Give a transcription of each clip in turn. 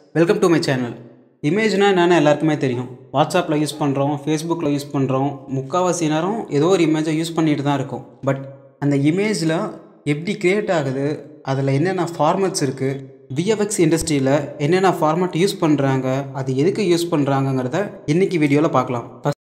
welcome to my channel இமேஜ்னால் என்னென்னு எல்லாருக்குமே தெரியும் வாட்ஸ்அப்பில் யூஸ் பண்ணுறோம் ஃபேஸ்புக்கில் யூஸ் பண்ணுறோம் முக்கால்வாசி நேரம் ஏதோ ஒரு இமேஜை யூஸ் பண்ணிட்டு தான் இருக்கும் பட் அந்த இமேஜில் எப்படி க்ரியேட் ஆகுது அதில் என்னென்ன ஃபார்மட்ஸ் இருக்குது விஎஃப்எக்ஸ் இண்டஸ்ட்ரியில் என்னென்ன ஃபார்மட் யூஸ் பண்ணுறாங்க அது எதுக்கு யூஸ் பண்ணுறாங்கங்கிறத இன்றைக்கி வீடியோவில் பார்க்கலாம்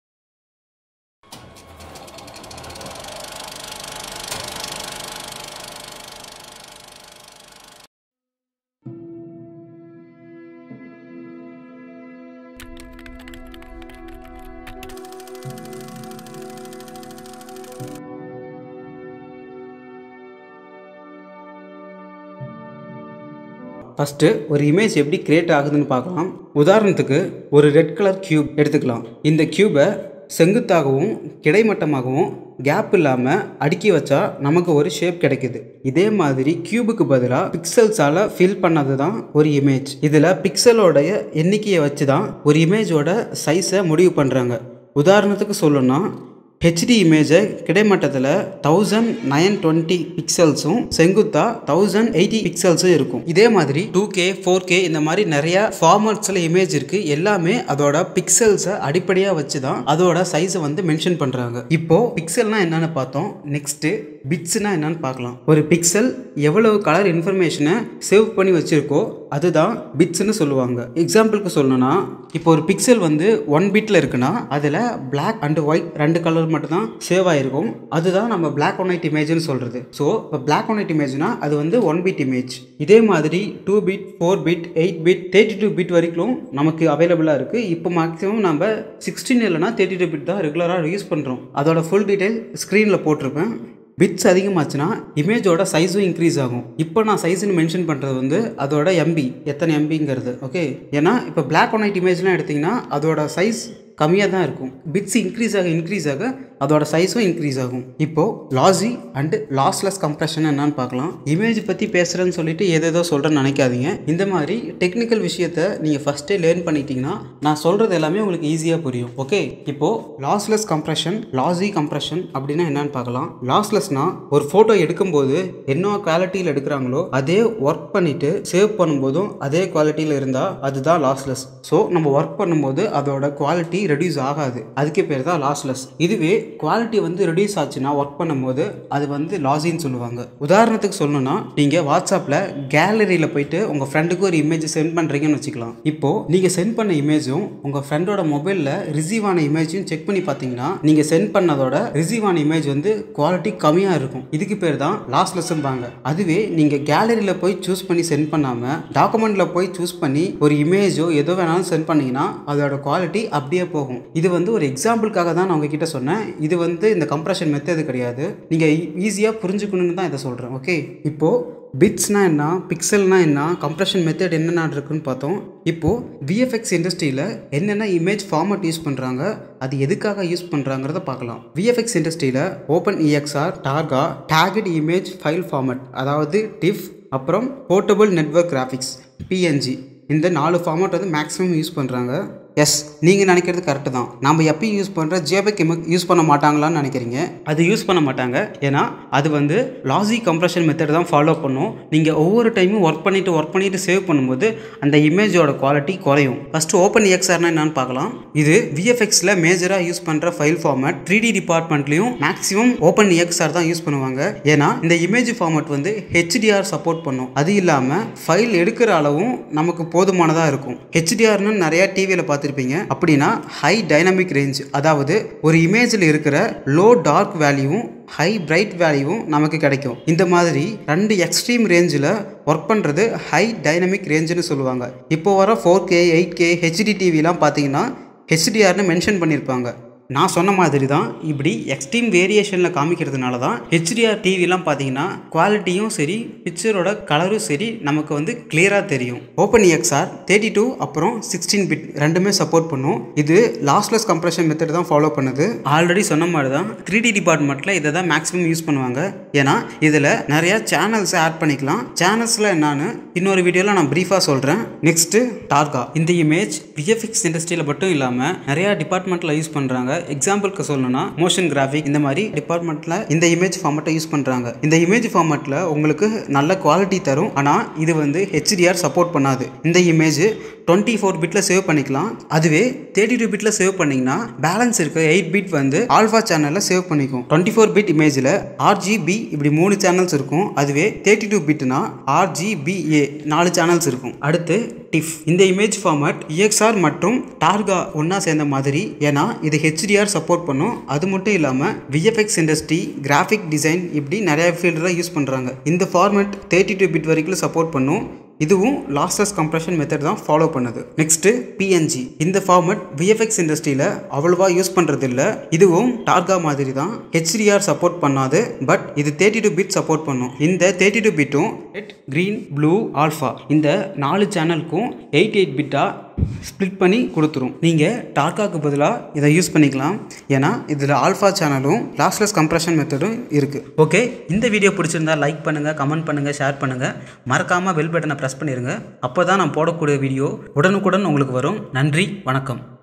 ஃபஸ்ட்டு ஒரு இமேஜ் எப்படி கிரியேட் ஆகுதுன்னு பார்க்கலாம் உதாரணத்துக்கு ஒரு ரெட் கலர் க்யூப் எடுத்துக்கலாம் இந்த க்யூபை செங்குத்தாகவும் கிடைமட்டமாகவும் கேப் இல்லாமல் அடுக்கி வச்சா நமக்கு ஒரு ஷேப் கிடைக்குது இதே மாதிரி க்யூபுக்கு பதிலாக பிக்சல்ஸால் ஃபில் பண்ணது தான் ஒரு இமேஜ் இதில் பிக்சலோடைய எண்ணிக்கையை வச்சு தான் ஒரு இமேஜோட சைஸை முடிவு பண்ணுறாங்க உதாரணத்துக்கு சொல்லணும்னா ஹெச்டி இமேஜை கிடைமட்டத்தில் தௌசண்ட் நைன் டுவெண்ட்டி பிக்சல்ஸும் செங்குத்தா தௌசண்ட் எயிட்டி பிக்சல்ஸும் இருக்கும் இதே மாதிரி டூ கே ஃபோர் கே இந்த மாதிரி நிறைய ஃபார்மட்ஸில் இமேஜ் இருக்கு எல்லாமே அதோட பிக்சல்ஸை அடிப்படையாக வச்சு தான் அதோட சைஸை வந்து மென்ஷன் பண்ணுறாங்க இப்போ பிக்சல்னா என்னன்னு பார்த்தோம் நெக்ஸ்ட்டு பிட்ஸ்னா என்னன்னு பார்க்கலாம் ஒரு பிக்சல் எவ்வளவு கலர் இன்ஃபர்மேஷனை சேவ் பண்ணி வச்சிருக்கோ அதுதான் பிட்ஸ்னு சொல்லுவாங்க எக்ஸாம்பிளுக்கு சொல்லணும்னா இப்போ ஒரு பிக்சல் வந்து ஒன் பிட்டில் இருக்குன்னா அதில் பிளாக் அண்ட் ஒயிட் ரெண்டு கலர் மட்டும் தான் சேவ் ஆகிருக்கும் அதுதான் நம்ம பிளாக் ஒன் ஒயிட் இமேஜ்னு சொல்கிறது ஸோ இப்போ பிளாக் ஒன் ஒயிட் இமேஜ்னா அது வந்து ஒன் பிட் இமேஜ் இதே மாதிரி two bit four bit eight bit thirty two bit வரைக்கும் நமக்கு அவைலபிளாக இருக்குது இப்போ மேக்ஸிமம் நம்ம சிக்ஸ்டீன் இல்லைனா தேர்ட்டி டூ பிட் தான் ரெகுலராக யூஸ் பண்ணுறோம் அதோட ஃபுல் டீட்டெயில் ஸ்க்ரீனில் போட்டிருப்பேன் பிட்ஸ் அதிகமாச்சுன்னா இமேஜோட சைஸும் இன்க்ரீஸ் ஆகும் இப்போ நான் சைஸ்னு மென்ஷன் பண்ணுறது வந்து அதோட எம்பி எத்தனை எம்பிங்கிறது ஓகே ஏன்னா இப்போ பிளாக் அண்ட் ஒயிட் இமேஜ்லாம் எடுத்திங்கன்னா அதோட சைஸ் கம்மியாக தான் இருக்கும் பிட்ஸ் இன்க்ரீஸ் ஆக இன்க்ரீஸ் ஆக அதோட சைஸும் இன்க்ரீஸ் ஆகும் இப்போது லாஸி அண்டு லாஸ்லெஸ் கம்ப்ரெஷன் என்னன்னு பார்க்கலாம் இமேஜ் பற்றி பேசுகிறேன்னு சொல்லிட்டு ஏதேதோ சொல்கிறேன்னு நினைக்காதீங்க இந்த மாதிரி டெக்னிக்கல் விஷயத்த நீங்கள் ஃபஸ்ட்டே லேர்ன் பண்ணிட்டீங்கன்னா நான் சொல்கிறது எல்லாமே உங்களுக்கு ஈஸியாக புரியும் ஓகே இப்போது லாஸ்லெஸ் கம்ப்ரெஷன் லாஸி கம்ப்ரெஷன் அப்படின்னா என்னன்னு பார்க்கலாம் லாஸ்லெஸ்னா ஒரு ஃபோட்டோ எடுக்கும்போது என்ன குவாலிட்டியில் எடுக்கிறாங்களோ அதே ஒர்க் பண்ணிவிட்டு சேவ் பண்ணும்போதும் அதே குவாலிட்டியில் இருந்தால் அதுதான் லாஸ்லெஸ் ஸோ நம்ம ஒர்க் பண்ணும்போது அதோட குவாலிட்டி ரெடியூஸ் ஆகாது அதுக்கே பேர் தான் லாஸ்லெஸ் இதுவே குவாலிட்டி வந்து ரெடியூஸ் ஆச்சுன்னா ஒர்க் பண்ணும்போது அது வந்து லாஸின்னு சொல்லுவாங்க உதாரணத்துக்கு சொல்லணும்னா நீங்கள் வாட்ஸ்அப்பில் கேலரியில் போயிட்டு உங்கள் ஃப்ரெண்டுக்கு ஒரு இமேஜ் சென்ட் பண்ணுறீங்கன்னு வச்சுக்கலாம் இப்போது நீங்கள் சென்ட் பண்ண இமேஜும் உங்கள் ஃப்ரெண்டோட மொபைலில் ரிசீவ் ஆன இமேஜையும் செக் பண்ணி பார்த்தீங்கன்னா நீங்கள் சென்ட் பண்ணதோட ரிசீவ் ஆன இமேஜ் வந்து குவாலிட்டி கம்மியாக இருக்கும் இதுக்கு பேர் தான் லாஸ்லெஸ்ஸும்பாங்க அதுவே நீங்கள் கேலரியில் போய் சூஸ் பண்ணி சென்ட் பண்ணாமல் டாக்குமெண்ட்டில் போய் சூஸ் பண்ணி ஒரு இமேஜோ எதோ வேணாலும் சென்ட் பண்ணிங்கன்னா அதோட குவாலிட்டி அப்படியே போகும் இது வந்து ஒரு எக்ஸாம்பிளுக்காக தான் நான் உங்ககிட்ட சொன்னேன் இது வந்து இந்த கம்ப்ரெஷன் மெத்தது கிடையாது நீங்கள் ஈஸியாக புரிஞ்சுக்கணுன்னு தான் இதை சொல்கிறேன் ஓகே இப்போது பிட்ஸ்னா என்ன பிக்சல்னா என்ன கம்ப்ரெஷன் மெத்தட் என்னென்ன இருக்குன்னு பார்த்தோம் இப்போது விஎஃப்எக்ஸ் இண்டஸ்ட்ரியில் என்னென்ன இமேஜ் ஃபார்மட் யூஸ் பண்ணுறாங்க அது எதுக்காக யூஸ் பண்ணுறாங்கிறத பார்க்கலாம் விஎஃப்எக்ஸ் இண்டஸ்ட்ரியில் open EXR Targa tagged image file format அதாவது டிஃப் அப்புறம் போர்ட்டபுள் நெட்ஒர்க் கிராஃபிக்ஸ் பிஎன்ஜி இந்த நாலு ஃபார்மட் வந்து மேக்ஸிமம் யூஸ் பண்ணுறாங்க எஸ் நீங்கள் நினைக்கிறது கரெக்டு தான் நம்ம எப்பயும் யூஸ் பண்ணுற ஜேபெக் யூஸ் பண்ண மாட்டாங்களான்னு நினைக்கிறீங்க அது யூஸ் பண்ண மாட்டாங்க ஏன்னா அது வந்து லாஜி கம்ப்ரெஷன் மெத்தட் தான் ஃபாலோ பண்ணும் நீங்கள் ஒவ்வொரு டைமும் ஒர்க் பண்ணிவிட்டு ஒர்க் பண்ணிவிட்டு சேவ் பண்ணும்போது அந்த இமேஜோட குவாலிட்டி குறையும் ஃபஸ்ட்டு ஓப்பன் எக்ஸ்ஆர்னா என்னன்னு பார்க்கலாம் இது விஎஃப்எக்ஸில் மேஜராக யூஸ் பண்ணுற ஃபைல் ஃபார்மட் த்ரீ டி டிபார்ட்மெண்ட்லையும் மேக்ஸிமம் ஓப்பன் எக்ஸ்ஆர் தான் யூஸ் பண்ணுவாங்க ஏன்னா இந்த இமேஜ் ஃபார்மட் வந்து ஹெச்டிஆர் சப்போர்ட் பண்ணும் அது இல்லாமல் ஃபைல் எடுக்கிற அளவும் நமக்கு போதுமானதாக இருக்கும் ஹெச்டிஆர்னு நிறைய டிவியில் பார்த்து பார்த்துருப்பீங்க அப்படின்னா ஹை டைனமிக் ரேஞ்ச் அதாவது ஒரு இமேஜில் இருக்கிற லோ டார்க் வேல்யூவும் ஹை பிரைட் வேல்யூவும் நமக்கு கிடைக்கும் இந்த மாதிரி ரெண்டு எக்ஸ்ட்ரீம் ரேஞ்சில் ஒர்க் பண்ணுறது ஹை டைனமிக் ரேஞ்சுன்னு சொல்லுவாங்க இப்போ வர four K eight K HD டிவிலாம் பார்த்தீங்கன்னா ஹெச்டிஆர்னு மென்ஷன் பண்ணியிருப்பாங்க நான் சொன்ன மாதிரி தான் இப்படி எக்ஸ்ட்ரீம் வேரியேஷனில் காமிக்கிறதுனால தான் ஹெச்டிஆர் டிவிலாம் பார்த்தீங்கன்னா குவாலிட்டியும் சரி பிக்சரோட கலரும் சரி நமக்கு வந்து கிளியராக தெரியும் ஓப்பன் எக்ஸ்ஆர் தேர்ட்டி டூ அப்புறம் சிக்ஸ்டீன் பிட் ரெண்டுமே சப்போர்ட் பண்ணும் இது லாஸ்லெஸ் கம்ப்ரெஷன் மெத்தட் தான் ஃபாலோ பண்ணுது ஆல்ரெடி சொன்ன மாதிரி தான் த்ரீ டி டிபார்ட்மெண்ட்டில் இதை தான் மேக்ஸிமம் யூஸ் பண்ணுவாங்க ஏன்னா இதில் நிறைய சேனல்ஸை ஆட் பண்ணிக்கலாம் சேனல்ஸில் என்னன்னு இன்னொரு வீடியோவில் நான் ப்ரீஃபாக சொல்கிறேன் நெக்ஸ்ட்டு டார்கா இந்த இமேஜ் விஎஃப்எக்ஸ் இண்டஸ்ட்ரியில் மட்டும் இல்லாமல் நிறையா டிபார்ட்மெண்ட்டில் யூஸ் பண்ணுறாங்க எக்ஸாம்பிளுக்கு சொல்லணும்னா மோஷன் கிராஃபிக் இந்த மாதிரி டிபார்ட்மெண்ட்டில் இந்த இமேஜ் ஃபார்மேட்டை யூஸ் பண்ணுறாங்க இந்த இமேஜ் ஃபார்மேட்டில் உங்களுக்கு நல்ல குவாலிட்டி தரும் ஆனால் இது வந்து ஹெச்டிஆர் சப்போர்ட் பண்ணாது இந்த இமேஜ் டுவெண்ட்டி ஃபோர் பிட்டில் சேவ் பண்ணிக்கலாம் அதுவே தேர்ட்டி டூ பிட்டில் சேவ் பண்ணிங்கன்னா பேலன்ஸ் இருக்க எயிட் பிட் வந்து ஆல்ஃபா சேனலில் சேவ் பண்ணிக்கும் டுவெண்ட்டி ஃபோர் பிட் இமேஜில் ஆர்ஜிபி இப்படி மூணு சேனல்ஸ் இருக்கும் அதுவே தேர்ட்டி டூ பிட்னா ஆர்ஜிபிஏ நாலு சேனல்ஸ் இருக்கும் அடுத்து டிஃப் இந்த இமேஜ் ஃபார்மேட் இஎக்ஸ்ஆர் மற்றும் டார்கா ஒன்றா சேர்ந்த மாதிரி ஏன்னா இது ஹெச்டிஆர் சப்போர்ட் பண்ணும் அது மட்டும் இல்லாமல் விஎஃப்எக்ஸ் இண்டஸ்ட்ரி கிராஃபிக் டிசைன் இப்படி நிறைய ஃபீல்டில் யூஸ் பண்ணுறாங்க இந்த ஃபார்மேட் தேர்ட்டி டூ பிட் வரைக்கும் சப்போர்ட் பண்ணும் இதுவும் லாஸ்லெஸ் கம்ப்ரெஷன் மெத்தட் தான் ஃபாலோ பண்ணுது நெக்ஸ்ட்டு பிஎன்ஜி இந்த ஃபார்மட் விஎஃப்எக்ஸ் இண்டஸ்ட்ரியில் அவ்வளோவா யூஸ் பண்ணுறது இல்லை இதுவும் டார்கா மாதிரி தான் ஹெச்டிஆர் சப்போர்ட் பண்ணாது பட் இது தேர்ட்டி டூ பிட் சப்போர்ட் பண்ணும் இந்த தேர்ட்டி டூ பிட்டும் ரெட் க்ரீன் ப்ளூ ஆல்ஃபா இந்த நாலு சேனலுக்கும் எயிட் எயிட் பிட்டாக ஸ்ப்ளிட் பண்ணி கொடுத்துரும் நீங்கள் டார்காக்கு பதிலாக இதை யூஸ் பண்ணிக்கலாம் ஏன்னா இதில் ஆல்ஃபா சேனலும் லாஸ்லெஸ் கம்ப்ரெஷன் மெத்தடும் இருக்குது ஓகே இந்த வீடியோ பிடிச்சிருந்தா லைக் பண்ணுங்கள் கமெண்ட் பண்ணுங்கள் ஷேர் பண்ணுங்கள் மறக்காமல் பெல் பட்டனை ப்ரெஸ் பண்ணிடுங்க அப்போ தான் நான் போடக்கூடிய வீடியோ உடனுக்குடன் உங்களுக்கு வரும் நன்றி வணக்கம்